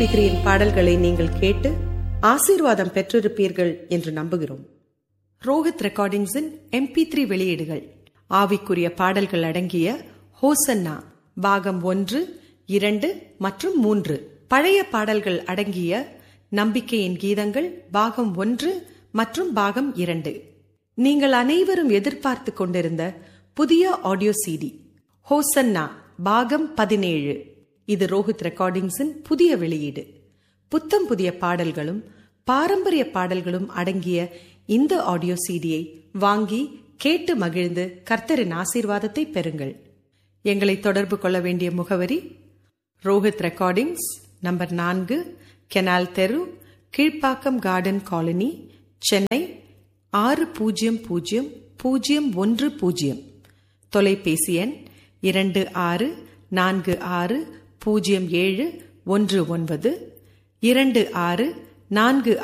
MP பாடல்களை நீங்கள் கேட்டு ஆசீர்வாதம் பெற்றிருப்பீர்கள் என்று நம்புகிறோம் ரோஹித் ரெக்கார்டிங்ஸின் எம்பி த்ரீ வெளியீடுகள் ஆவிக்குரிய பாடல்கள் அடங்கிய ஹோசன்னா பாகம் ஒன்று இரண்டு மற்றும் மூன்று பழைய பாடல்கள் அடங்கிய நம்பிக்கையின் கீதங்கள் பாகம் ஒன்று மற்றும் பாகம் இரண்டு நீங்கள் அனைவரும் எதிர்பார்த்து கொண்டிருந்த புதிய ஆடியோ சிடி ஹோசன்னா பாகம் பதினேழு இது ரோஹித் ரெக்கார்டிங்ஸின் புதிய வெளியீடு புத்தம் புதிய பாடல்களும் பாரம்பரிய பாடல்களும் அடங்கிய இந்த ஆடியோ சிடியை வாங்கி கேட்டு மகிழ்ந்து கர்த்தரின் ஆசீர்வாதத்தை பெறுங்கள் எங்களை தொடர்பு கொள்ள வேண்டிய முகவரி ரோஹித் ரெக்கார்டிங்ஸ் நம்பர் நான்கு கெனால் தெரு கீழ்ப்பாக்கம் கார்டன் காலனி சென்னை ஆறு பூஜ்ஜியம் பூஜ்ஜியம் பூஜ்ஜியம் ஒன்று பூஜ்ஜியம் தொலைபேசி எண் இரண்டு ஆறு நான்கு ஆறு பூஜ்ஜியம் ஏழு ஒன்று ஒன்பது இரண்டு ஆறு நான்கு